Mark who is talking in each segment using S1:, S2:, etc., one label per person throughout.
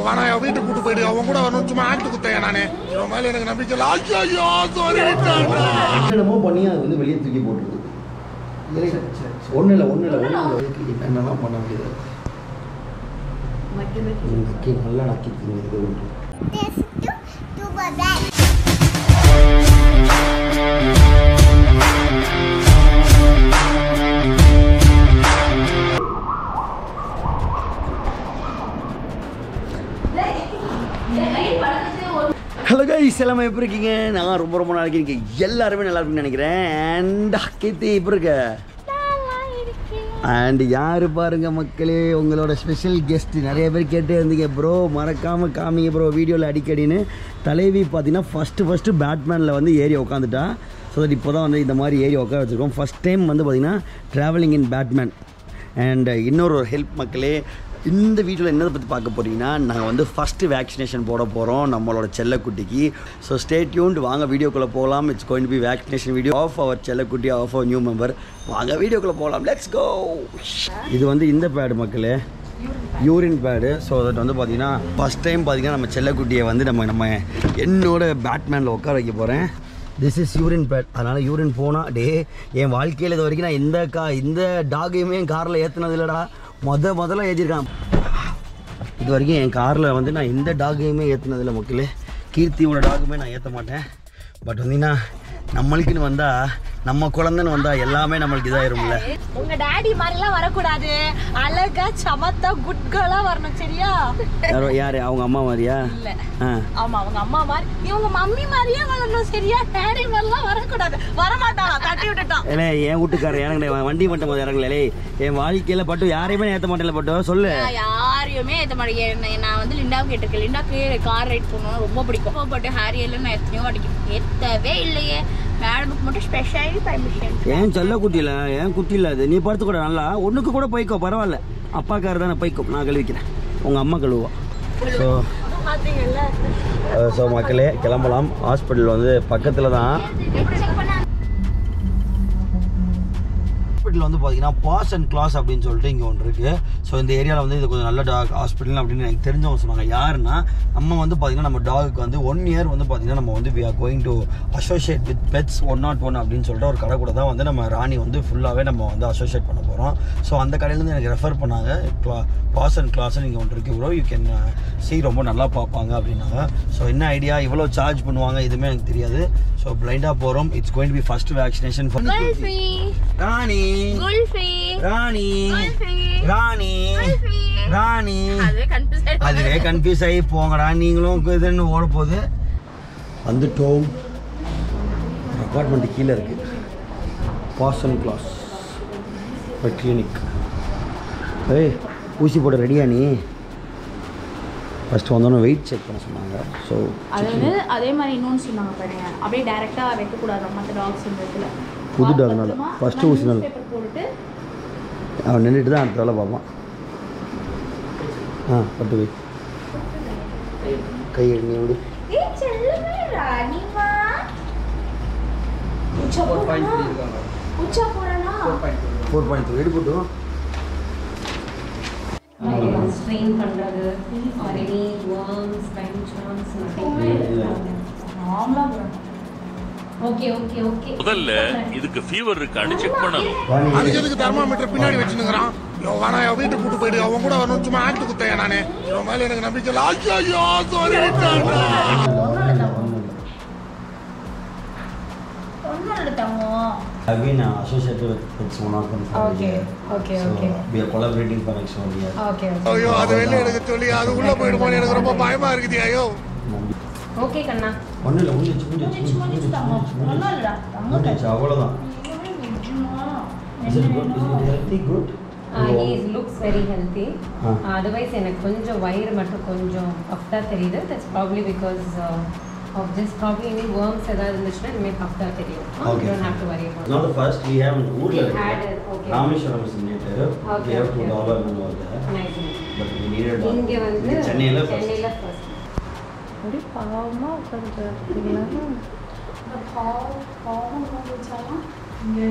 S1: வேணா என் வீட்டுக்கு கூட்டு போயிடு அவன் கூட வரணும் சும்மா ஆக்ட் குத்தையா நானு இவன் மேல எனக்கு நம்பிக்கை இல்லை ஐயோ சாரி
S2: என்னமோ பண்ணி அது வந்து வெளியே தூக்கி போட்டுருது ஒன்றும் இல்லை ஒன்றும் இல்லை ஒன்றும் இல்லை என்னெல்லாம் பண்ண முடியாது நக்கி நல்லா நக்கி திங்குது ஒன்று
S3: This to to the back.
S2: Hello guys எல்லாமே எப்படி இருக்கீங்க நான் ரொம்ப ரொம்ப நாளைக்கு இருக்கேன் எல்லாருமே நல்லா இருக்குன்னு நினைக்கிறேன் அண்ட் கீர்த்தி எப்படி இருக்க அண்ட் யார் பாருங்க மக்களே உங்களோட ஸ்பெஷல் கெஸ்ட் நிறைய பேர் கேட்டே இருந்தீங்க ப்ரோ மறக்காம காமிங்க ப்ரோ வீடியோவில் அடிக்கடின்னு தலைவி பார்த்தீங்கன்னா ஃபஸ்ட்டு ஃபஸ்ட்டு பேட்மேனில் வந்து ஏறி உட்காந்துட்டா ஸோ தட் இப்போ தான் வந்து இந்த மாதிரி ஏறி உட்கார வச்சுருக்கோம் ஃபஸ்ட் டைம் வந்து பார்த்தீங்கன்னா ட்ராவலிங் இன் பேட்மேன் அண்ட் இன்னொரு ஒரு ஹெல்ப் மக்களே இந்த வீடியோவில் என்னதை பற்றி பார்க்க போறீங்கன்னா நாங்கள் வந்து ஃபஸ்ட்டு வேக்சினேஷன் போட போகிறோம் நம்மளோட செல்லக்குட்டிக்கு ஸோ ஸ்டே டியூன்ட் வாங்க வீடியோக்குள்ளே போகலாம் it's going be vaccination video of our செல்லக்குட்டி ஆஃப் அவர் நியூ மெம்பர் வாங்க வீடியோக்குள்ளே போகலாம் லெட்ஸ் கோ இது வந்து இந்த பேடு மக்களே யூரின் பேடு ஸோ தட் வந்து பார்த்தீங்கன்னா ஃபஸ்ட் டைம் பார்த்தீங்கன்னா நம்ம செல்லக்குட்டியை வந்து நம்ம நம்ம என்னோட பேட்மேனில் உட்கார வைக்க போகிறேன் திஸ் இஸ் யூரின் பேட் அதனால் யூரின் போனால் டே என் வாழ்க்கையில் இது வரைக்கும் நான் இந்த கா இந்த டாகையுமே என் காரில் ஏற்றுனது இல்லைடா முத முதல்ல ஏற்றிருக்கான் இது வரைக்கும் என் காரில் வந்து நான் எந்த டாகையுமே ஏற்றுனதில்ல மக்களே கீர்த்தியோட டாகுமே நான் ஏற்ற மாட்டேன் பட் வந்தீங்கன்னா நம்மளுக்குன்னு வந்தால் நம்ம குழந்தைன்னு வந்தால் எல்லாமே நம்மளுக்கு இதாயிரும்ல
S4: உங்க டாடி மாதிரிலாம் வரக்கூடாது அழகா சமத்தா குட் கேர்லா வரணும் சரியா
S2: யாரோ யார் அவங்க அம்மா மாதிரியா
S4: இல்ல
S2: ஆ
S4: ஆமா அவங்க அம்மா மாதிரி இவங்க மம்மி மாதிரியே வரணும் சரியா டாடி மாதிரிலாம் வரக்கூடாது வரமாட்டான் தட்டி விட்டுட்டான்
S2: ஏலே என் வீட்டுக்காரர் இறங்குனே வண்டி மட்டும் போது இறங்கலே என் வாழ்க்கையில் பட்டு யாரையுமே நான் ஏற்ற மாட்டேன்ல பட்டு சொல்லு
S4: நான் யாரையுமே ஏத்த மாட்டேன் நான் வந்து லிண்டாவை கேட்டிருக்கேன் லிண்டாக்கு கார் ரைட் பண்ணணும் ரொம்ப பிடிக்கும் பட் ஹேரியெல்லாம் நான் எத்தனையோ அடிக்க ஏத்தவே இல்லையே மேடமுக்கு மட்டும் ஸ்பெஷல் பர்மிஷன்
S2: ஏன் செல்ல குட்டியில் ஏன் குட்டி இல்லை அது நீ படுத்து கூட நல்லா ஒன்றுக்கு கூட போய்க்கோ பரவாயில்ல அப்பாக்கார் தானே போய்க்கோ நான் கழுவிக்கிறேன் உங்கள் அம்மா கழுவா ஸோ
S4: பாத்தீங்கல்ல
S2: ஸோ மக்களே கிளம்பலாம் ஹாஸ்பிட்டல் வந்து பக்கத்தில் தான் ஹாஸ்பிட்டல் வந்து பார்த்தீங்கன்னா பாஸ் அண்ட் கிளாஸ் அப்படின்னு சொல்லிட்டு இங்கே ஒன்று இருக்குது ஸோ இந்த ஏரியாவில் வந்து இது கொஞ்சம் நல்ல டாக் ஹாஸ்பிட்டல் அப்படின்னு எனக்கு தெரிஞ்சவங்க சொன்னாங்க யாருன்னா நம்ம வந்து பார்த்தீங்கன்னா நம்ம டாகுக்கு வந்து ஒன் இயர் வந்து பார்த்தீங்கன்னா நம்ம வந்து we are going to associate with pets one not one அப்படின்னு சொல்லிட்டு ஒரு கடை கூட தான் வந்து நம்ம ராணி வந்து ஃபுல்லாகவே நம்ம வந்து அசோசியேட் பண்ண போகிறோம் ஸோ அந்த கடையிலேருந்து எனக்கு ரெஃபர் பண்ணாங்க கிளா பாஸ் அண்ட் கிளாஸ்னு இங்கே ஒன்று இருக்குது ப்ரோ யூ கேன் சி ரொம்ப நல்லா பார்ப்பாங்க அப்படின்னாங்க ஸோ என்ன ஐடியா இவ்வளோ சார்ஜ் பண்ணுவாங்க எதுவுமே எனக்கு தெரியாது ஸோ பிளைண்டாக போகிறோம் it's going be first vaccination
S4: Kulfi
S2: Rani
S4: Kulfi
S2: Rani
S4: Kulfi
S2: Rani
S4: Kulfi
S2: Rani
S4: அதுவே கன்ஃபியூஸ்
S2: அதுவே கன்ஃபியூஸ் ஆகி போங்கடா நீங்களும் இதுன்னு ஓட போகுது வந்துட்டோம் அப்பார்ட்மெண்ட் கீழே இருக்கு பாசன் கிளாஸ் கிளினிக் ஏய் ஊசி போட ரெடியா நீ ஃபஸ்ட்டு வந்தோன்னே வெயிட் செக் பண்ண சொன்னாங்க ஸோ
S5: அது வந்து அதே மாதிரி இன்னொன்று சொன்னாங்க பாருங்க அப்படியே டைரெக்டாக வைக்கக்கூடாது மற்ற டாக்ஸ் இந்த இதில்
S2: புது dogனால. First ஊசி நாள்.
S5: பேப்பர் போட்டுட்டு
S2: அவன் நின்றுட்டு தான் அடுத்த வேலை பார்ப்பான் ஆ பட்டு வை கை எண்ணி விடு
S4: ஏய் செல்லமே ராணிமா
S5: உச்சா போடனா உச்சா போடனா
S2: ஃபோர் பாயிண்ட் டூ எடு போட்டு
S6: ஸ்ட்ரெயின் பண்ணுறது are any worms by any chance
S5: நார்மலாக போடணும்
S6: ஓகே ஓகே ஓகே
S7: முதல்ல இதுக்கு ஃபீவர் இருக்கான்னு செக் பண்ணணும்
S1: அதுக்கு எதுக்கு தெர்மாமீட்டர் பின்னாடி வச்சுனுங்கிறான் இவன் வேணா என் வீட்டுக்கு கூட்டு போயிடு அவன் கூட வரணும் சும்மா ஆக்ட் குத்தையா நானு இவன் மேல எனக்கு நம்பிக்கை இல்லை ஐயோ சாரி
S5: ஒன்றும் எடுத்தாங்க
S2: Again, uh, associated with Pets One Not One for
S5: Okay,
S2: year.
S5: okay,
S2: so,
S5: okay.
S2: We are collaborating for next one year.
S5: Okay
S1: ஐயோ அது வெளில எடுக்க சொல்லி அது உள்ள போயிடுமோன்னு எனக்கு ரொம்ப பயமா இருக்குது ஐயோ
S6: ஓகே கண்ணா
S2: ஒன்றும் இல்லை முடிஞ்சிச்சு முடிஞ்சிச்சு முடிஞ்சிச்சு முடிஞ்சிச்சு
S5: ஒன்றும் இல்லைடா
S2: முடிஞ்சிச்சு அவ்வளோதான் Is it good? Is it healthy? Good?
S6: He looks very healthy
S2: Ah.
S6: Otherwise எனக்கு கொஞ்சம் வயிறு மட்டும் கொஞ்சம் பஃப்டாக தெரியுது that's probably because of just probably any worms ஏதாவது இருந்துச்சுன்னா இனிமேல் பஃப்டாக தெரியும்
S2: Okay.
S6: Don't have to worry
S2: It's not the first. We have in ஊர்ல
S6: We had
S2: இருக்கு.
S6: it, okay.
S2: Rameswaram is native.
S6: Okay,
S2: We have two
S6: okay.
S2: dollar and over there.
S6: Nice
S2: But we needed one.
S6: இங்கே வந்து
S2: இங்க சென்னையில first.
S6: சென்னையில் first
S5: அப்படி பாவமாக உட்காந்து பாவம் பாவம் வச்சாலும் இங்கே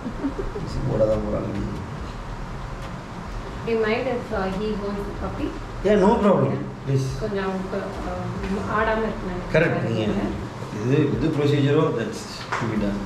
S2: போட தான் போறாங்க
S6: We might if uh, he wants a puppy.
S2: ஏ நோ ப்ராப்ளம் ப்ளீஸ்
S6: கொஞ்சம் அஹ், ஆடாம இருக்கணும்
S2: கரெக்ட் நீங்கள் இது இது ப்ரொசீஜரோ தட்ஸ் டன்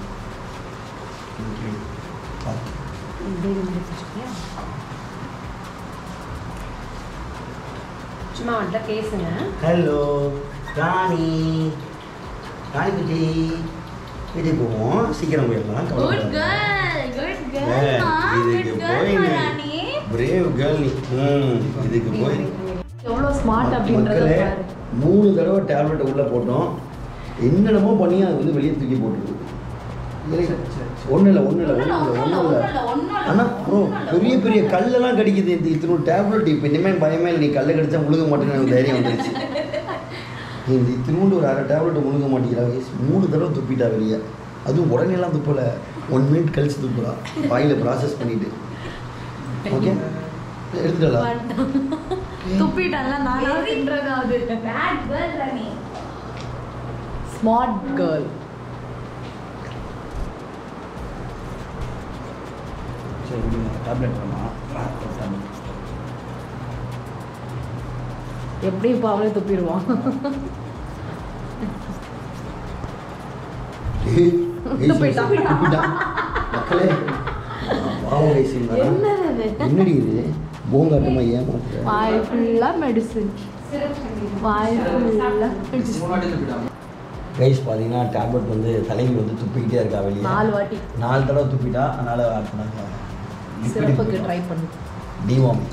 S6: சும்மா வந்துட்டு பேசுங்க
S2: ஹலோ ராணி ராணி குட்டி வீட்டுக்கு போவோம் சீக்கிரம் போயிடலாம்
S4: குட்
S2: கவலைப்படாத.
S4: கேர்ள் குட்
S2: ஏய்,
S4: கேர்ள்
S2: இதுக்கு
S4: குட்
S2: போய்
S4: கேர்ள்
S2: நீ-
S4: ராணி
S2: பிரேவ் கேர்ள் நீ ம் இதுக்கு போய்
S5: எவ்வளோ ஸ்மார்ட் அப்படின்றத
S2: மக்களே
S5: பாரு
S2: மூணு தடவை டேப்லெட் உள்ள போட்டோம் என்னென்னமோ பண்ணி அது வந்து வெளியே தூக்கி போட்டுருக்கு ஒன்றும் இல்லை ஒன்றும் இல்லை ஒன்றும் இல்லை ஒன்றும் இல்லை ஆனால் ப்ரோ பெரிய பெரிய கல்லெல்லாம் கடிக்குது இந்த இத்தனோட டேப்லெட் இப்போ இனிமேல் பயமே இல்லை நீ கல்லை கடிச்சா முழுக மாட்டேன்னு எனக்கு தைரியம் வந்துருச்சு நீ இந்த இத்தினூண்டு ஒரு அரை டேப்லெட் முழுக மாட்டேங்கிறா மூணு தடவை துப்பிட்டா வெளியே அதுவும் உடனேலாம் துப்பல ஒன் மினிட் கழிச்சு துப்புறா வாயில் ப்ராசஸ் பண்ணிட்டு ஓகே எடுத்துடலாம்
S5: துப்பிட்டல நான் தின்றதாவது
S4: bad girl Rani
S5: smart girl
S2: சரி டேப்லெட் வேணாம்
S5: எப்படி இப்போ அவளே துப்பிடுவான்
S2: ஏய், ஏய்,
S5: துப்பிட்டான்.
S2: சரி, துப்பிட்டான். மக்களே பாவம் guys இவங்க.
S5: என்னது இது?
S2: என்னடி இது போங்காட்டமா ஏமாத்துற
S5: வாய் ஃபுல்லாக மெடிசின் வாய் ஃபுல்லாக
S2: கைஸ் பார்த்தீங்கன்னா டேப்லெட் வந்து தலைவி வந்து துப்பிக்கிட்டே இருக்கா வெளியே
S5: நாலு வாட்டி
S2: நாலு தடவை துப்பிட்டா அதனால நாங்கள்
S5: சிறப்புக்கு ட்ரை பண்ணு
S2: டிவாமி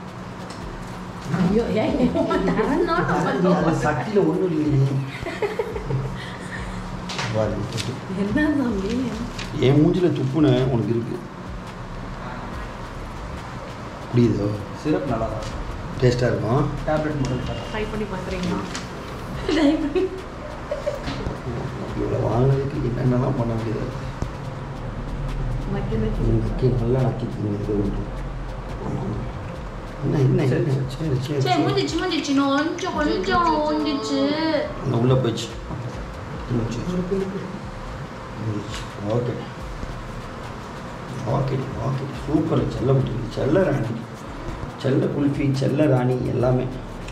S5: ஐயோ ஏன்
S2: சட்டியில் ஒன்றும் இல்லையே பாரு.
S5: என்ன தம்பி
S2: என் மூஞ்சில துப்புன உனக்கு இருக்கு புரியுதோ
S8: சிரப் நல்லா தான்
S2: டேஸ்ட்டாக இருக்கும்
S8: டேப்லெட் மட்டும்
S5: ட்ரை பண்ணி பார்க்குறீங்களா
S2: இவ்வளோ வாங்கினதுக்கு என்னென்னலாம் பண்ண வேண்டியது நக்கி நல்லா நக்கி திங்குது ஒன்று என்ன என்ன என்ன சரி சரி
S4: சரி
S2: சரி
S4: முடிஞ்சிச்சு முடிஞ்சிச்சு கொஞ்சம் கொஞ்சம் முடிஞ்சிச்சு
S2: அந்த உள்ளே போயிடுச்சு ஓகே ஓகே ஓகே சூப்பர் செல்ல முட்டி செல்ல ராணி செல்ல குல்ஃபி செல்ல ராணி எல்லாமே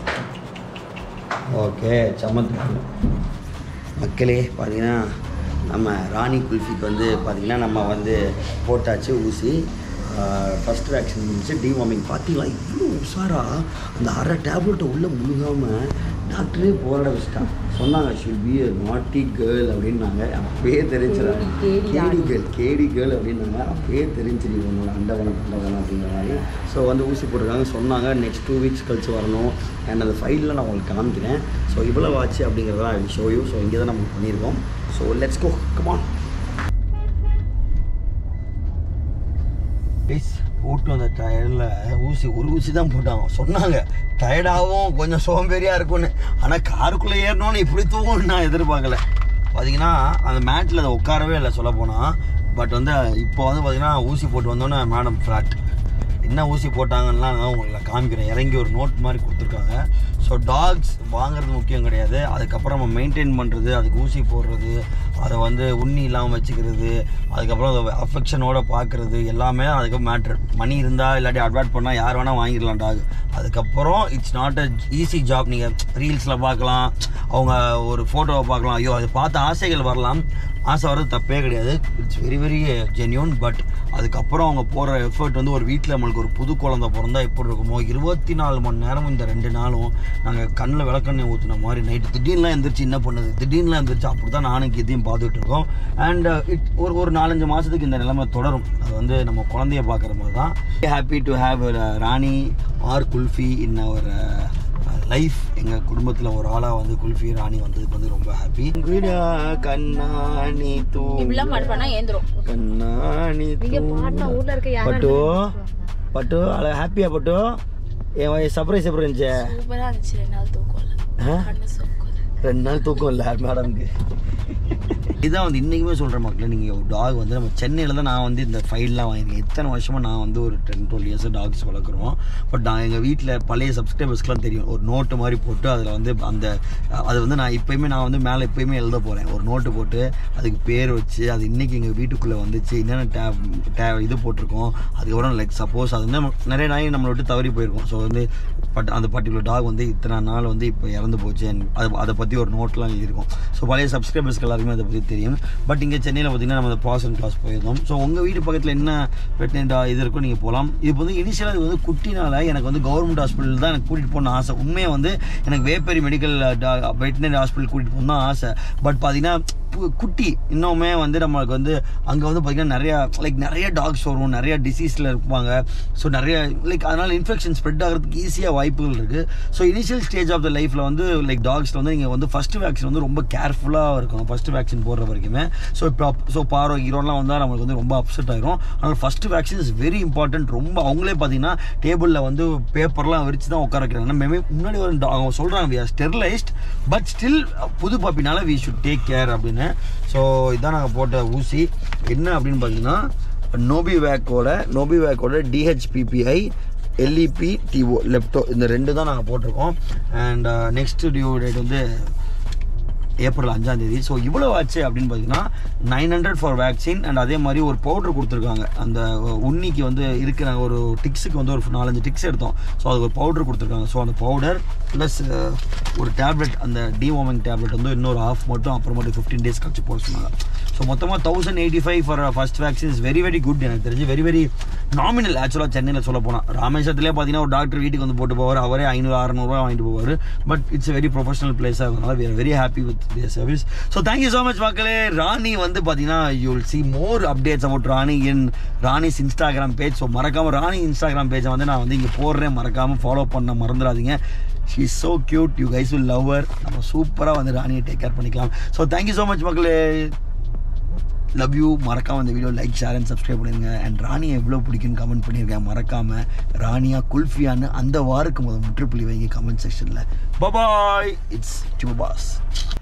S2: ஓகே சமத்து மக்களே பார்த்தீங்கன்னா நம்ம ராணி குல்ஃபிக்கு வந்து பார்த்தீங்கன்னா நம்ம வந்து போட்டாச்சு ஊசி ஃபஸ்ட் வேக்சின் முடிச்சு டிவார்மிங் பார்த்தீங்களா இவ்வளோ உஷாரா அந்த அரை டேப்லெட்டை உள்ளே முழுகாமல் டாக்டரே போராட வச்சுட்டான் சொன்னாங்க ஷுட் பி நாட்டி கேர்ள் அப்படின்னாங்க அப்பயே தெரிஞ்சிடாங்க
S5: கேடி
S2: கேடி கேர்ள் கேடி கேர்ள் அப்படின்னாங்க அப்பயே தெரிஞ்சிரு உன்னோட அண்டவனம் அண்டவனம் அப்படிங்கிற மாதிரி ஸோ வந்து ஊசி போட்டிருக்காங்க சொன்னாங்க நெக்ஸ்ட் டூ வீக்ஸ் கழிச்சு வரணும் அண்ட் அந்த ஃபைலில் நான் உங்களுக்கு காமிக்கிறேன் ஸோ இவ்வளோ ஆச்சு அப்படிங்கிறதெல்லாம் ஷோ யூ ஸோ இங்கே தான் நம்ம பண்ணியிருக்கோம் so let's go come on please போட்டு வந்த டயரில் ஊசி ஒரு ஊசி தான் போட்டாங்க சொன்னாங்க டயர்டாகவும் கொஞ்சம் சோம்பேறியாக இருக்கும்னு ஆனால் காருக்குள்ளே ஏறணும்னு இப்படி தூங்கும்னு நான் எதிர்பார்க்கல பார்த்தீங்கன்னா அந்த மேட்டில் அதை உட்காரவே இல்லை சொல்ல போனால் பட் வந்து இப்போ வந்து பார்த்தீங்கன்னா ஊசி போட்டு வந்தோன்னே மேடம் ஃப்ளாட் என்ன ஊசி போட்டாங்கன்னா நான் உங்களுக்கு நான் காமிக்கிறேன் இறங்கி ஒரு நோட் மாதிரி கொடுத்துருக்காங்க ஸோ டாக்ஸ் வாங்குறது முக்கியம் கிடையாது அதுக்கப்புறம் நம்ம மெயின்டைன் பண்ணுறது அதுக்கு ஊசி போடுறது அதை வந்து உண்ணி இல்லாமல் வச்சுக்கிறது அதுக்கப்புறம் அதை அஃபெக்ஷனோட பார்க்குறது எல்லாமே அதுக்கு மேட்ரு மணி இருந்தால் இல்லாட்டி அட்வாட் பண்ணால் யார் வேணால் வாங்கிடலாம் டாக் அதுக்கப்புறம் it's not a easy job நீங்கள் ரீல்ஸில் பார்க்கலாம் அவங்க ஒரு ஃபோட்டோவை பார்க்கலாம் ஐயோ அது பார்த்த ஆசைகள் வரலாம் ஆசை வர்றது தப்பே கிடையாது it's very very genuine but அதுக்கப்புறம் அவங்க போடுற எஃபர்ட் வந்து ஒரு வீட்டில் நம்மளுக்கு ஒரு புது குழந்தை பிறந்தா எப்படி இருக்குமோ இருபத்தி நாலு மணி நேரம் இந்த ரெண்டு நாளும் நாங்கள் கண்ணில் விளக்கெண்ணெய் ஊற்றின மாதிரி நைட்டு திடீர்னுலாம் எந்திரிச்சு என்ன பண்ணுது திடீர்னுலாம் எந்திரிச்சு அப்படி தான் நானும் இதையும் பார்த்துட்டு இருக்கோம் அண்ட் இட் ஒரு ஒரு நாலஞ்சு மாதத்துக்கு இந்த நிலைமை தொடரும் அது வந்து நம்ம குழந்தைய பார்க்குற மாதிரி தான் happy to have Rani or Kulfi in our life எங்கள் குடும்பத்தில் ஒரு ஆளாக வந்து குல்ஃபி ராணி வந்ததுக்கு வந்து ரொம்ப ஹாப்பி கண்ணாணி தூ
S4: இப்படிலாம் மாட்டு பண்ணா ஏந்துரும்
S2: கண்ணாணி
S5: ஊர்ல இருக்க யாரும்
S2: பட்டு பட்டு அழகா ஹாப்பியா பட்டு என் சர்ப்ரைஸ் எப்படி இருந்துச்சு
S4: சூப்பரா இருந்துச்சு ரெண்டு நாள் தூக்கம்
S2: ஆ?
S4: கண்ணு சொக்கல
S2: ரெண்டு நாள் தூக்கம் இல்லை மேடம்க்கு இதான் வந்து இன்றைக்குமே சொல்கிற மக்களே நீங்கள் டாக் வந்து நம்ம சென்னையில் தான் நான் வந்து இந்த ஃபைல்லாம் வாங்கியிருக்கேன் எத்தனை வருஷமாக நான் வந்து ஒரு டென் டுவெல் இயர்ஸ் டாக்ஸ் வளர்க்குறோம் பட் நான் எங்கள் வீட்டில் பழைய சப்ஸ்கிரைபர்ஸ்க்குலாம் தெரியும் ஒரு நோட்டு மாதிரி போட்டு அதில் வந்து அந்த அது வந்து நான் இப்போயுமே நான் வந்து மேலே இப்போயுமே எழுத போகிறேன் ஒரு நோட்டு போட்டு அதுக்கு பேர் வச்சு அது இன்றைக்கி எங்கள் வீட்டுக்குள்ளே வந்துச்சு என்னென்ன டேப் டே இது போட்டிருக்கோம் அதுக்கப்புறம் லைக் சப்போஸ் அது வந்து நிறைய நாய் நம்மளை விட்டு தவறி போயிருக்கோம் ஸோ வந்து பட் அந்த பர்டிகுலர் டாக் வந்து இத்தனை நாள் வந்து இப்போ இறந்து போச்சு and அது அதை பற்றி ஒரு நோட்லாம் எழுதியிருக்கோம் ஸோ பழைய சப்ஸ்கிரைபர்ஸ்க்கு எல்லாருக்குமே அதை பற்றி தெரியும் பட் இங்கே சென்னையில் பார்த்தீங்கன்னா நம்ம பாஸ் அண்ட் கிளாஸ் போயிருந்தோம் ஸோ உங்கள் வீட்டு பக்கத்தில் என்ன வெட்டினரி இது இருக்கோ நீங்கள் போகலாம் இது வந்து இனிஷியலாக இது வந்து குட்டினால எனக்கு வந்து கவர்மெண்ட் ஹாஸ்பிட்டல் தான் எனக்கு கூட்டிகிட்டு போகணும்னு ஆசை உண்மையாக வந்து எனக்கு வேப்பேரி மெடிக்கல் வெட்டினரி ஹாஸ்பிட்டல் கூட்டிகிட்டு போகணும் தான் ஆசை பட் பார்த்தீங்கன்னா பு- குட்டி இன்னுமே வந்து நம்மளுக்கு வந்து அங்கே வந்து பார்த்தீங்கன்னா நிறையா லைக் நிறைய டாக்ஸ் வரும் நிறைய டிசீஸில் இருப்பாங்க ஸோ நிறைய லைக் அதனால் இன்ஃபெக்ஷன் ஸ்ப்ரெட் ஆகிறதுக்கு ஈஸியாக வாய்ப்புகள் இருக்குது so initial stage of the லைஃப்பில் வந்து லைக் டாக்ஸில் வந்து நீங்கள் வந்து ஃபஸ்ட்டு வேக்சின் வந்து ரொம்ப கேர்ஃபுல்லாக இருக்கணும் ஃபஸ்ட்டு வேக்சின் போடுற வரைக்குமே ஸோ இப்போ ஸோ பாரோ ஹீரோலாம் வந்தால் நம்மளுக்கு வந்து ரொம்ப அப்செட் ஆயிரும் அதனால் first vaccine is very important ரொம்ப அவங்களே பார்த்தீங்கன்னா டேபிளில் வந்து பேப்பர்லாம் விரிச்சு தான் உட்கார வைக்கிறாங்க நம்ம முன்னாடி ஒரு dog- அவங்க சொல்கிறாங்க we are sterilized but still புது பப்பினால வி ஷுட் டேக் கேர் அப்படின்னு ஸோ இதான் நாங்கள் போட்ட ஊசி என்ன அப்படின்னு பார்த்தீங்கன்னா நோபி வேக்கோட நோபி வேக்கோட டிஹெச்பிபிஐ எல்இபி டிஓ லெப்டோ இந்த ரெண்டு தான் நாங்கள் போட்டிருக்கோம் அண்ட் நெக்ஸ்ட் டியூ டேட் வந்து ஏப்ரல் அஞ்சாம் தேதி ஸோ இவ்வளோ ஆச்சு அப்படின்னு பார்த்தீங்கன்னா nine hundred for vaccine and அதே மாதிரி ஒரு பவுடர் கொடுத்துருக்காங்க அந்த உன்னிக்கு வந்து இருக்கிற ஒரு டிக்ஸுக்கு வந்து ஒரு நாலஞ்சு டிக்ஸ் எடுத்தோம் ஸோ அதுக்கு ஒரு பவுடர் கொடுத்துருக்காங்க ஸோ அந்த பவுடர் ப்ளஸ் ஒரு டேப்லெட் அந்த டிவார்மிங் டேப்லெட் வந்து இன்னொரு ஆஃப் மட்டும் அப்புறமேட்டு ஃபிஃப்டீன் டேஸ் கழிச்சு போட சொன்னாங்க ஸோ மொத்தமாக thousand eighty five for first vaccine is very very good எனக்கு தெரிஞ்சு வெரி வெரி நாமினல் ஆக்சுவலாக சென்னையில் சொல்ல போனால் ராமேஸ்வரத்துலேயே பார்த்தீங்கன்னா ஒரு டாக்டர் வீட்டுக்கு வந்து போட்டு போவார் அவரே ஐநூறு அறநூறுவா வாங்கிட்டு போவார் பட் இட்ஸ் வெரி ப்ரொஃபஷனல் பிளேஸாக இருந்தனால we are very happy with their service so thank you so much மக்களே ராணி வந்து பார்த்தீங்கன்னா you will see more updates about Rani in Rani's Instagram page so மறக்காமல் ராணி இன்ஸ்டாகிராம் பேஜை வந்து நான் வந்து இங்கே போடுறேன் மறக்காமல் ஃபாலோ பண்ண மறந்துடாதீங்க she is so cute you guys will love her நம்ம சூப்பராக வந்து ராணியை டேக் கேர் பண்ணிக்கலாம் ஸோ தேங்க்யூ ஸோ மச் மக்களே லவ் யூ மறக்காம இந்த video like share and subscribe பண்ணிருங்க அண்ட் ராணியை எவ்வளோ பிடிக்குன்னு கமெண்ட் பண்ணியிருக்கேன் மறக்காம ராணியா குல்ஃபியான்னு அந்த வாருக்கு முதல் முற்றுப்புள்ளி வைங்க கமெண்ட் செக்ஷனில் பபாய் இட்ஸ் டியூ பாஸ்